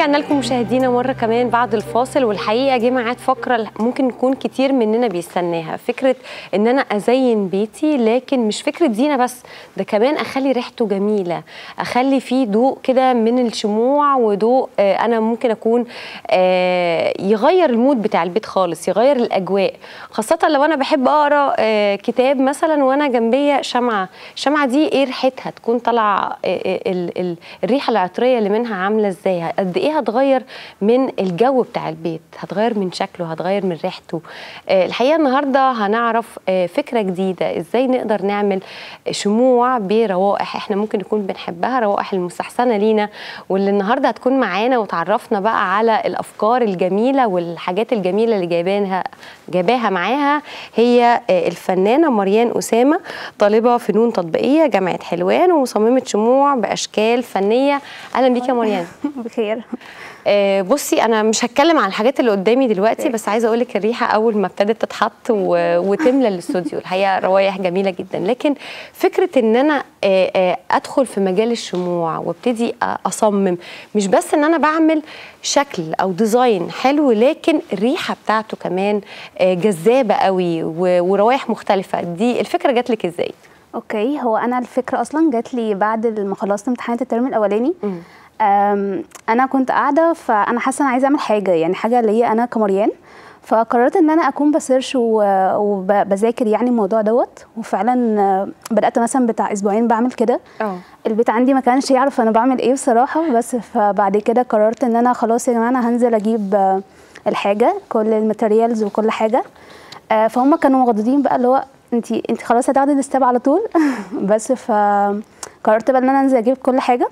ورجعنا لكم مشاهدينا مره كمان بعد الفاصل والحقيقه جه ميعاد فقره ممكن يكون كتير مننا بيستناها فكره ان انا ازين بيتي لكن مش فكره زينه بس ده كمان اخلي ريحته جميله اخلي فيه ضوء كده من الشموع وضوء آه انا ممكن اكون آه يغير المود بتاع البيت خالص يغير الاجواء خاصه لو انا بحب اقرا آه كتاب مثلا وانا جنبيه شمعه الشمعه دي ايه ريحتها تكون طالعه الريحه العطريه اللي منها عامله ازاي قد ايه هتغير من الجو بتاع البيت هتغير من شكله هتغير من ريحته آه الحقيقه النهارده هنعرف آه فكره جديده ازاي نقدر نعمل شموع بروائح احنا ممكن نكون بنحبها روائح المستحسنه لينا واللي النهارده هتكون معانا وتعرفنا بقى على الافكار الجميله والحاجات الجميله اللي جايبينها جايباها معاها هي آه الفنانه مريان اسامه طالبه فنون تطبيقيه جامعه حلوان ومصممه شموع باشكال فنيه اهلا بيك يا مريان بخير آه بصي انا مش هتكلم عن الحاجات اللي قدامي دلوقتي بس عايزه اقول لك الريحه اول ما ابتدت تتحط وتملى الاستوديو الحقيقه روايح جميله جدا لكن فكره ان انا آه آه ادخل في مجال الشموع وابتدي اصمم مش بس ان انا بعمل شكل او ديزاين حلو لكن الريحه بتاعته كمان جذابه قوي وروايح مختلفه دي الفكره جات لك ازاي اوكي هو انا الفكره اصلا جات لي بعد ما خلصت امتحانات الترم الاولاني م. انا كنت قاعده فانا حاسه انا عايزه اعمل حاجه يعني حاجه ليا انا كمريان فقررت ان انا اكون بسيرش وبذاكر يعني الموضوع دوت وفعلا بدات مثلا بتاع اسبوعين بعمل كده البيت عندي ما كانش يعرف انا بعمل ايه بصراحه بس فبعد كده قررت ان انا خلاص يا جماعه انا هنزل اجيب الحاجه كل الماتيريالز وكل حاجه فهم كانوا مغضضين بقى اللي هو انت انت خلاص هتاخدي الاستاب على طول بس فقررت بقى ان انا انزل اجيب كل حاجه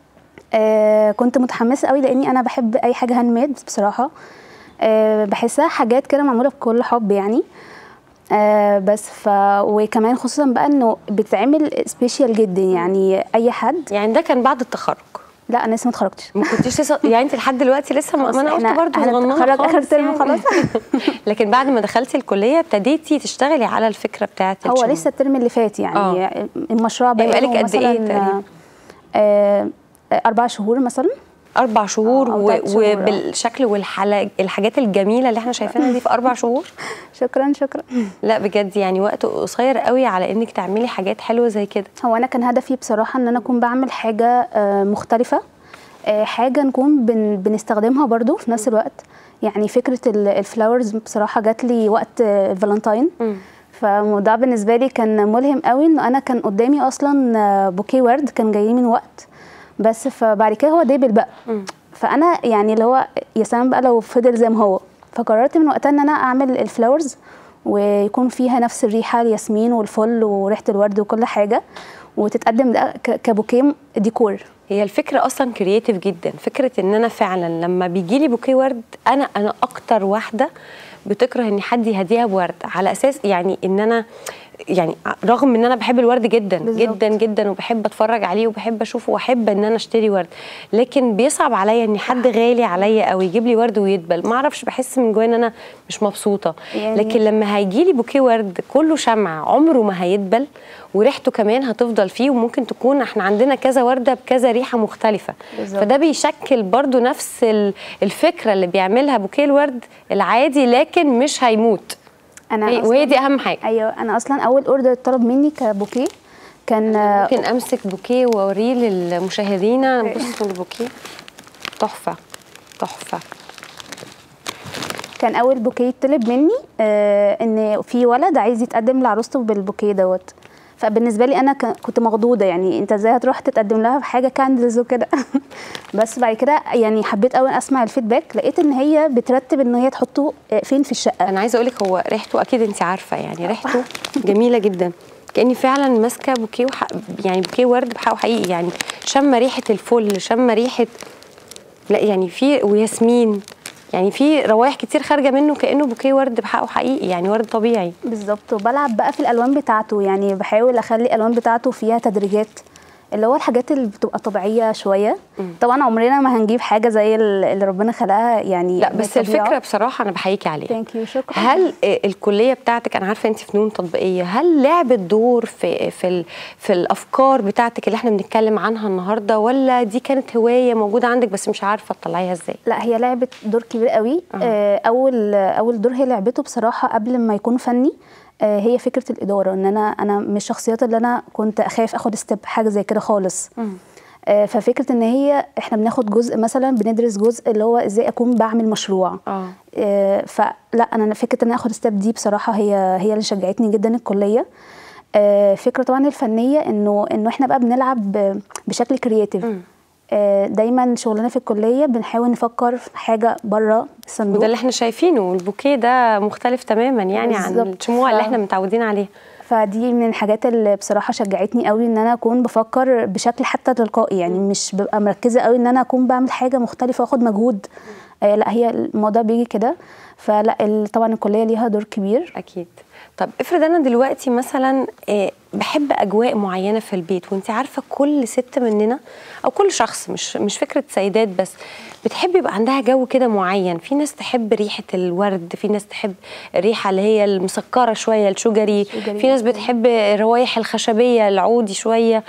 آه كنت متحمسه قوي لاني انا بحب اي حاجه هاند ميد بصراحه آه بحسها حاجات كده معموله بكل حب يعني آه بس ف وكمان خصوصا بقى انه بتتعمل سبيشال جدا يعني اي حد يعني ده كان بعد التخرج لا انا لسه ما اتخرجتش ما كنتش لسه يعني انت لحد دلوقتي لسه ما انا قلت برضه صغننه خالص اخر ترم خلاص لكن بعد ما دخلتي الكليه ابتديتي تشتغلي على الفكره بتاعه هو لسه الترم اللي فات يعني أوه. المشروع بقى بقالك قد ايه تقريبا؟ آه اربع شهور مثلا اربع شهور و... وبالشكل والحاجات الجميله اللي احنا شايفينها دي في اربع شهور شكرا شكرا لا بجد يعني وقت قصير قوي على انك تعملي حاجات حلوه زي كده هو انا كان هدفي بصراحه ان انا اكون بعمل حاجه مختلفه حاجه نكون بن... بنستخدمها برضو في نفس الوقت يعني فكره الفلاورز بصراحه جات لي وقت فالنتاين فالموضوع بالنسبه لي كان ملهم قوي انه انا كان قدامي اصلا بوكيه ورد كان جاي من وقت بس فبعد كده هو ديبل بقى م. فانا يعني اللي هو يا سلام بقى لو فضل زي ما هو فقررت من وقتها ان انا اعمل الفلاورز ويكون فيها نفس الريحه الياسمين والفل وريحه الورد وكل حاجه وتتقدم ده كبوكيه ديكور هي الفكره اصلا كرييتيف جدا فكره ان انا فعلا لما بيجي لي بوكيه ورد انا انا اكتر واحده بتكره ان حد يهديها بورد على اساس يعني ان انا يعني رغم ان انا بحب الورد جدا بالزبط. جدا جدا وبحب اتفرج عليه وبحب اشوفه واحب ان انا اشتري ورد لكن بيصعب عليا ان حد غالي عليا قوي يجيب لي ورد ويدبل ما اعرفش بحس من جوايا ان انا مش مبسوطه يعني لكن لما هيجي لي بوكيه ورد كله شمع عمره ما هيدبل وريحته كمان هتفضل فيه وممكن تكون احنا عندنا كذا ورده بكذا ريحه مختلفه بالزبط. فده بيشكل برضو نفس الفكره اللي بيعملها بوكيه الورد العادي لكن مش هيموت انا وهي دي اهم حاجه ايوه انا اصلا اول اوردر اتطلب مني كبوكيه كان ممكن امسك بوكيه واوريه للمشاهدين بصوا البوكيه تحفه تحفه كان اول بوكيه يطلب مني آه ان في ولد عايز يتقدم لعروسته بالبوكيه دوت فبالنسبه لي انا كنت مخضوضه يعني انت ازاي هتروح تتقدم لها بحاجه كاندلز وكده بس بعد كده يعني حبيت قوي اسمع الفيدباك لقيت ان هي بترتب ان هي تحطه فين في الشقه انا عايزه اقول لك هو ريحته اكيد انت عارفه يعني ريحته جميله جدا كاني فعلا ماسكه بوكيه وح... يعني بوكيه ورد بحقه حقيقي يعني شم ريحه الفل شم ريحه لا يعني في وياسمين يعني في روايح كتير خارجه منه كانه بوكيه ورد بحقه حقيقي يعني ورد طبيعي بالظبط وبلعب بقى في الالوان بتاعته يعني بحاول اخلي الالوان بتاعته فيها تدريجات اللي هو الحاجات اللي بتبقى طبيعيه شويه طبعا عمرنا ما هنجيب حاجه زي ال- اللي ربنا خلقها يعني لا بس الفكره بصراحه انا بحييكي عليها ثانك يو شكرا هل الكليه بتاعتك انا عارفه انت فنون تطبيقيه هل لعبت دور في في ال- في الافكار بتاعتك اللي احنا بنتكلم عنها النهارده ولا دي كانت هوايه موجوده عندك بس مش عارفه تطلعيها ازاي لا هي لعبت دور كبير قوي آه، اول اول دور هي لعبته بصراحه قبل ما يكون فني آه، هي فكره الاداره ان انا انا من الشخصيات اللي انا كنت اخاف اخد ستيب حاجه زي كده خالص آه، ففكره ان هي احنا بناخد جزء مثلا بندرس جزء اللي هو ازاي اكون بعمل مشروع اه آه، فلا انا فكره ان انا اخد ستيب دي بصراحه هي هي اللي شجعتني جدا الكليه آه، فكره طبعا الفنيه انه انه احنا بقى بنلعب ب- بشكل كرياتيف دايما شغلنا في الكليه بنحاول نفكر في حاجه بره الصندوق وده اللي احنا شايفينه والبوكيه ده مختلف تماما يعني عن بالظبط. الشموع اللي ف- احنا متعودين عليها فدي من الحاجات اللي بصراحه شجعتني قوي ان انا اكون بفكر بشكل حتى تلقائي يعني مش ببقى مركزه قوي ان انا اكون بعمل حاجه مختلفه واخد مجهود آه لا هي الموضوع بيجي كده فلا ال- طبعا الكليه ليها دور كبير اكيد طب افرض انا دلوقتي مثلا آه، بحب اجواء معينه في البيت وانت عارفه كل ست مننا او كل شخص مش مش فكره سيدات بس بتحب يبقى عندها جو كده معين في ناس تحب ريحه الورد في ناس تحب الريحه اللي هي المسكره شويه الشجري شجري. في ناس بتحب الروايح الخشبيه العودي شويه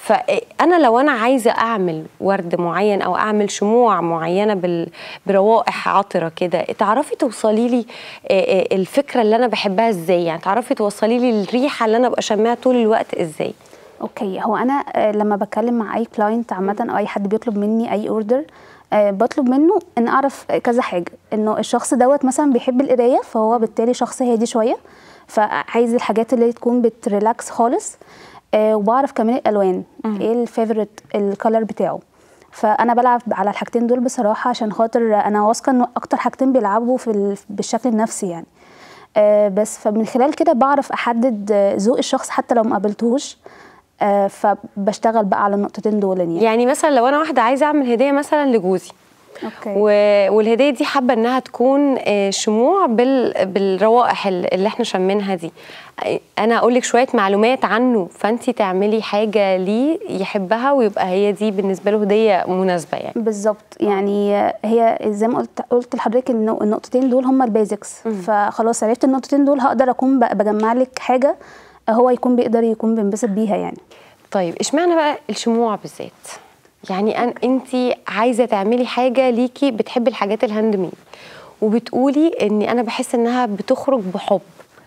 فانا لو انا عايزه اعمل ورد معين او اعمل شموع معينه بال... بروائح عطره كده تعرفي توصلي لي آه، آه، الفكره اللي انا بحبها ازاي يعني تعرفي توصلي لي الريحه اللي انا ابقى شاماها طول الوقت ازاي اوكي هو انا آه، لما بتكلم مع اي كلاينت عامه او اي حد بيطلب مني اي اوردر أه بطلب منه ان اعرف كذا حاجه انه الشخص دوت مثلا بيحب القرايه فهو بالتالي شخص هادي شويه فعايز الحاجات اللي تكون بتريلاكس خالص أه وبعرف كمان الالوان ايه الفيفورت الكالر بتاعه فانا بلعب على الحاجتين دول بصراحه عشان خاطر انا واثقه ان اكتر حاجتين بيلعبوا في ال- بالشكل النفسي يعني آه، بس فمن خلال كده بعرف احدد آه، ذوق الشخص حتى لو ما قابلتهوش آه، فبشتغل بقى على النقطتين دول يعني يعني مثلا لو انا واحده عايزه اعمل هديه مثلا لجوزي اوكي و... والهديه دي حابه انها تكون آه، شموع بال... بالروائح ال- اللي احنا شمينها دي آه، انا اقول لك شويه معلومات عنه فانت تعملي حاجه ليه يحبها ويبقى هي دي بالنسبه له هديه مناسبه يعني بالظبط يعني آه، هي زي ما قلت قلت لحضرتك انه النقطتين دول هم البيزكس فخلاص عرفت النقطتين دول هقدر اكون ب- بجمع لك حاجه هو يكون بيقدر يكون بينبسط بيها يعني طيب اشمعنى بقى الشموع بالذات يعني أن انت عايزه تعملي حاجه ليكي بتحبي الحاجات الهاند ميد وبتقولي ان انا بحس انها بتخرج بحب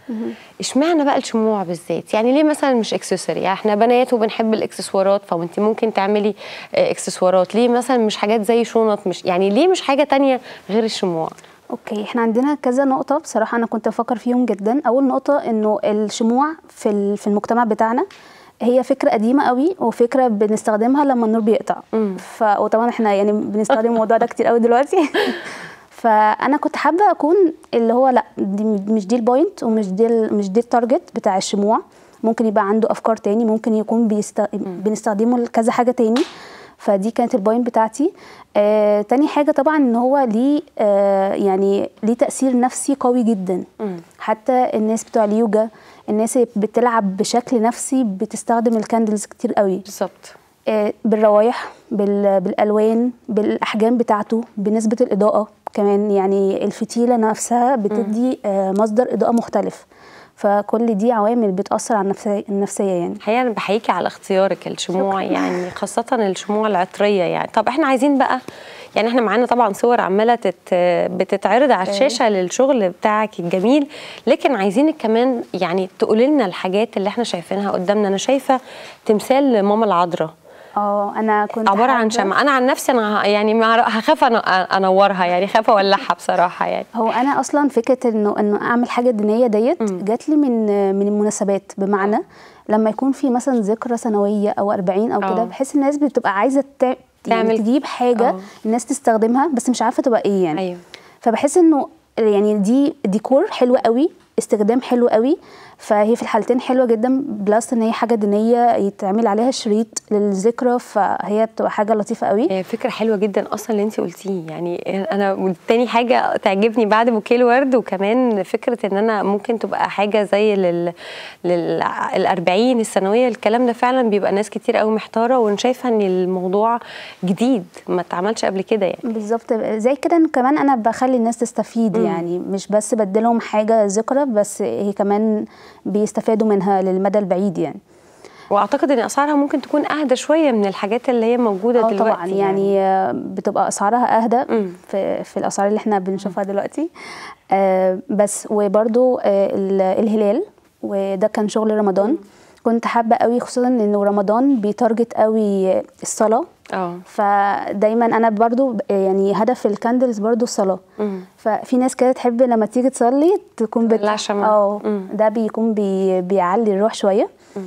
اشمعنى بقى الشموع بالذات يعني ليه مثلا مش اكسسوري يعني احنا بنات وبنحب الاكسسوارات فانت ممكن تعملي آه، اكسسوارات ليه مثلا مش حاجات زي شنط مش يعني ليه مش حاجه تانية غير الشموع اوكي احنا عندنا كذا نقطة بصراحة انا كنت بفكر فيهم جدا اول نقطة انه الشموع في ال- في المجتمع بتاعنا هي فكرة قديمة قوي وفكرة بنستخدمها لما النور بيقطع ف... وطبعا احنا يعني بنستخدم الموضوع ده كتير قوي دلوقتي فانا كنت حابة اكون اللي هو لا دي مش دي البوينت ومش دي ال- مش دي التارجت بتاع الشموع ممكن يبقى عنده افكار تاني ممكن يكون بيست... بنستخدمه لكذا حاجة تاني فدي كانت البوينت بتاعتي آه، تاني حاجة طبعا ان هو ليه آه، يعني ليه تأثير نفسي قوي جدا حتى الناس بتوع اليوجا الناس اللي بتلعب بشكل نفسي بتستخدم الكاندلز كتير قوي بالظبط آه، بالروايح بال- بالالوان بالاحجام بتاعته بنسبه الاضاءه كمان يعني الفتيله نفسها بتدي آه، مصدر اضاءه مختلف فكل دي عوامل بتاثر على النفسيه النفسيه يعني الحقيقه انا بحييكي على اختيارك الشموع يعني خاصه الشموع العطريه يعني طب احنا عايزين بقى يعني احنا معانا طبعا صور عماله تت بتتعرض على الشاشه للشغل بتاعك الجميل لكن عايزينك كمان يعني تقولي لنا الحاجات اللي احنا شايفينها قدامنا انا شايفه تمثال لماما العذراء اه انا كنت عباره عن حابة- شمع انا عن نفسي انا ه- يعني ما هر- هخاف أنا- انورها يعني خاف اولعها بصراحه يعني هو انا اصلا فكره انه انه اعمل حاجه دينيه ديت جات لي من من المناسبات بمعنى لما يكون في مثلا ذكرى سنويه او 40 او آه. كده بحس الناس بتبقى عايزه تع- تعمل- يعني تجيب حاجه آه. الناس تستخدمها بس مش عارفه تبقى ايه يعني ايوه فبحس انه يعني دي ديكور حلو قوي استخدام حلو قوي فهي في الحالتين حلوه جدا بلس ان هي حاجه دينيه يتعمل عليها شريط للذكرى فهي بتبقى حاجه لطيفه قوي هي فكره حلوه جدا اصلا اللي انت قلتيه يعني انا تاني حاجه تعجبني بعد بوكيه الورد وكمان فكره ان انا ممكن تبقى حاجه زي لل للأربعين السنويه الكلام ده فعلا بيبقى ناس كتير قوي محتاره وانا شايفه ان الموضوع جديد ما اتعملش قبل كده يعني بالظبط زي كده كمان انا بخلي الناس تستفيد مم. يعني مش بس بديلهم حاجه ذكرى بس هي كمان بيستفادوا منها للمدى البعيد يعني واعتقد ان اسعارها ممكن تكون اهدى شويه من الحاجات اللي هي موجوده اه دلوقتي طبعا يعني آه، بتبقى اسعارها اهدى مم. في, في الاسعار اللي احنا بنشوفها دلوقتي آه بس وبرده آه ال- الهلال وده كان شغل رمضان كنت حابه قوي خصوصا انه رمضان بيتارجت قوي الصلاه اه فدايما انا برضو ب- يعني هدف الكاندلز برضو الصلاه مم. ففي ناس كده تحب لما تيجي تصلي تكون بت... تولع شمع. اه مم. ده بيكون بي... بيعلي الروح شويه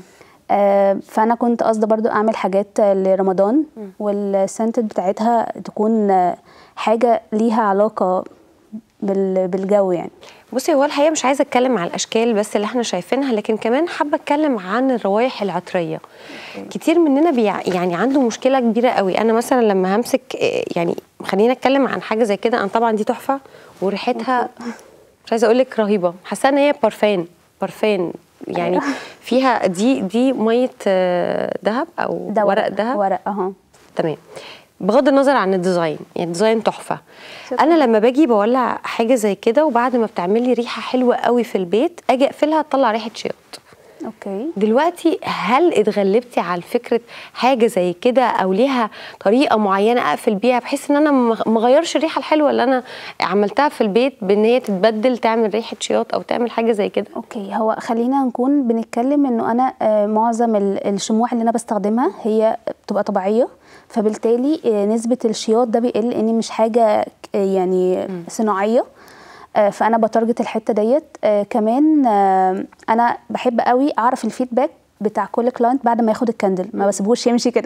آه فانا كنت قصده برضو اعمل حاجات لرمضان والسنتد بتاعتها تكون آه، حاجه ليها علاقه بال... بالجو يعني بصي هو الحقيقه مش عايزه اتكلم على الاشكال بس اللي احنا شايفينها لكن كمان حابه اتكلم عن الروائح العطريه كتير مننا بيع يعني عنده مشكله كبيره قوي انا مثلا لما همسك آه، يعني خلينا اتكلم عن حاجه زي كده انا طبعا دي تحفه وريحتها مش عايزه اقول لك رهيبه حاسه ان هي بارفان بارفان يعني فيها دي دي ميه آه، ذهب او ده ورق ذهب ورق اهو تمام بغض النظر عن الديزاين يعني الديزاين تحفه شكراً. انا لما باجي بولع حاجه زي كده وبعد ما بتعمل لي ريحه حلوه قوي في البيت اجي اقفلها تطلع ريحه شياط اوكي دلوقتي هل اتغلبتي على فكره حاجه زي كده او ليها طريقه معينه اقفل بيها بحيث ان انا ما ما اغيرش الريحه الحلوه اللي انا عملتها في البيت بان هي تتبدل تعمل ريحه شياط او تعمل حاجه زي كده اوكي هو خلينا نكون بنتكلم انه انا آه، معظم ال- الشموع اللي انا بستخدمها هي بتبقى طبيعيه فبالتالي آه، نسبه الشياط ده بيقل لاني مش حاجه ك- يعني صناعيه آه، فانا بتارجت الحته ديت آه، كمان آه، انا بحب قوي اعرف الفيدباك بتاع كل كلاينت بعد ما ياخد الكاندل ما بسيبوش يمشي كده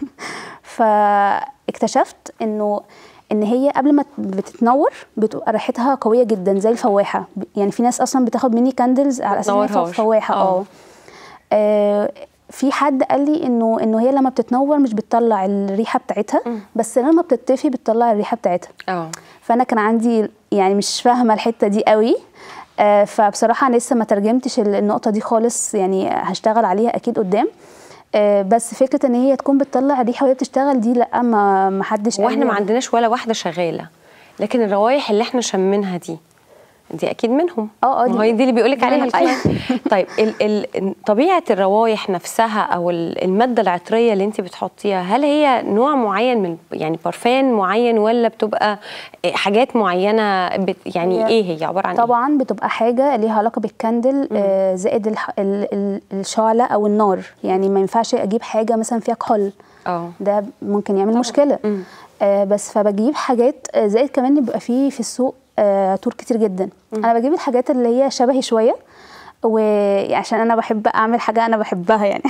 فاكتشفت انه ان هي قبل ما بتتنور بتبقى ريحتها قويه جدا زي الفواحه يعني في ناس اصلا بتاخد مني كاندلز على اساس ان هي بتنورهاش. فواحه آه. اه آه، في حد قال لي انه انه هي لما بتتنور مش بتطلع الريحه بتاعتها بس لما بتطفي بتطلع الريحه بتاعتها اه فانا كان عندي يعني مش فاهمه الحته دي قوي آه، فبصراحه أنا لسه ما ترجمتش ال- النقطه دي خالص يعني هشتغل عليها اكيد قدام آه، بس فكره ان هي تكون بتطلع ريحه وهي بتشتغل دي لا ما ما حدش قال واحنا لي ما يعني. عندناش ولا واحده شغاله لكن الروايح اللي احنا شمينها دي دي اكيد منهم اه، اه، ما دي- هي دي اللي بيقولك دي عليها منهم، أيوة. الكلاينت طيب ال ال طبيعه الروايح نفسها او ال- الماده العطريه اللي انت بتحطيها هل هي نوع معين من يعني برفان معين ولا بتبقى حاجات معينه بت يعني هي ايه هي عباره عن طبعا بتبقى حاجه ليها علاقه بالكاندل آه، زائد الح- ال- ال- الشعله او النار يعني ما ينفعش اجيب حاجه مثلا فيها كحول ايه اه ده ممكن يعمل مشكله مم. آه بس فبجيب حاجات آه، زائد كمان بيبقى فيه في السوق آه عطور كتير جدا انا بجيب الحاجات اللي هي شبهي شويه وعشان انا بحب اعمل حاجه انا بحبها يعني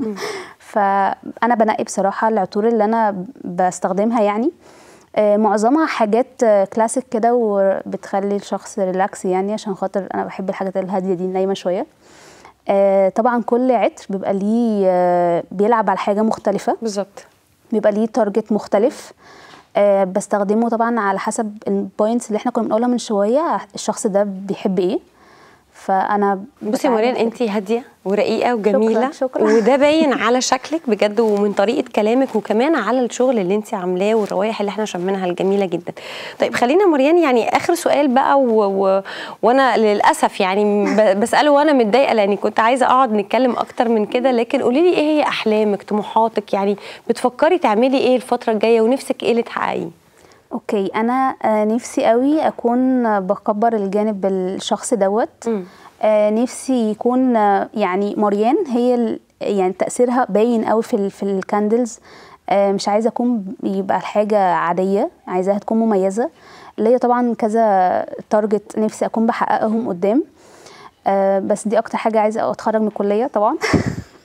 فانا بنقي بصراحه العطور اللي انا بستخدمها يعني آه، معظمها حاجات آه، كلاسيك كده وبتخلي الشخص ريلاكس يعني عشان خاطر انا بحب الحاجات الهاديه دي النايمه شويه آه، طبعا كل عطر بيبقى ليه آه، بيلعب على حاجه مختلفه بالظبط بيبقى ليه تارجت مختلف آه بستخدمه طبعا على حسب البوينتس اللي احنا كنا بنقولها من شويه الشخص ده بيحب ايه فانا بصي يا بتعامل مريم كده. انت هاديه ورقيقه وجميله شكراً. وده باين على شكلك بجد ومن طريقه كلامك وكمان على الشغل اللي انت عاملاه والروايح اللي احنا شميناها الجميله جدا طيب خلينا مريان يعني اخر سؤال بقى و... و... وانا للاسف يعني ب... بساله وانا متضايقه لاني كنت عايزه اقعد نتكلم اكتر من كده لكن قولي لي ايه هي احلامك طموحاتك يعني بتفكري تعملي ايه الفتره الجايه ونفسك ايه اللي تحققيه اوكي انا آه نفسي قوي اكون آه، بكبر الجانب الشخص دوت مم. آه نفسي يكون آه يعني مريان هي ال- يعني تاثيرها باين قوي في ال- في الكاندلز آه مش عايزه اكون يبقى الحاجه عاديه عايزاها تكون مميزه اللي هي طبعا كذا تارجت نفسي اكون بحققهم قدام آه بس دي اكتر حاجه عايزه اتخرج من الكليه طبعا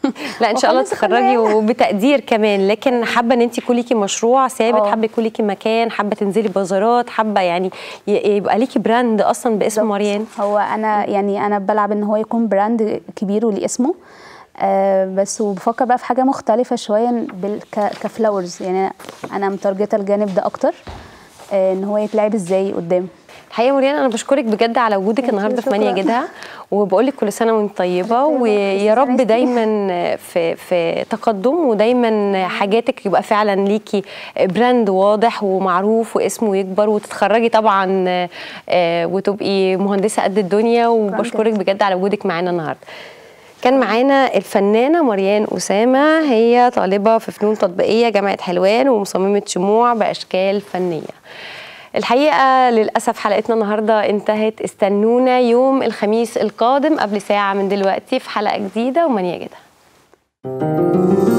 لا ان شاء الله وخلص تتخرجي كلية. وبتقدير كمان لكن حابه ان انت يكون ليكي مشروع ثابت اه. حابه يكون ليكي مكان حابه تنزلي بازارات حابه يعني ي- يبقى ليكي براند اصلا باسم بالظبط. مريان هو انا يعني انا بلعب ان هو يكون براند كبير وليه اسمه آه بس وبفكر بقى في حاجه مختلفه شويه بال ك- كفلاورز يعني انا متارجته الجانب ده اكتر آه ان هو يتلعب ازاي قدام الحقيقه مريان انا بشكرك بجد على وجودك Thank you، النهارده في شكراً. مانيا جدها وبقول لك كل سنه وانت طيبه طيبة، ويا كل رب سنة وانت دايما في في تقدم ودايما حاجاتك يبقى فعلا ليكي براند واضح ومعروف واسمه يكبر وتتخرجي طبعا آه، وتبقي مهندسه قد الدنيا وبشكرك جدا. بجد على وجودك معانا النهارده كان معانا الفنانة مريان أسامة هي طالبة في فنون تطبيقية جامعة حلوان ومصممة شموع بأشكال فنية الحقيقة للأسف حلقتنا النهاردة انتهت استنونا يوم الخميس القادم قبل ساعة من دلوقتي في حلقة جديدة ومانيا جدا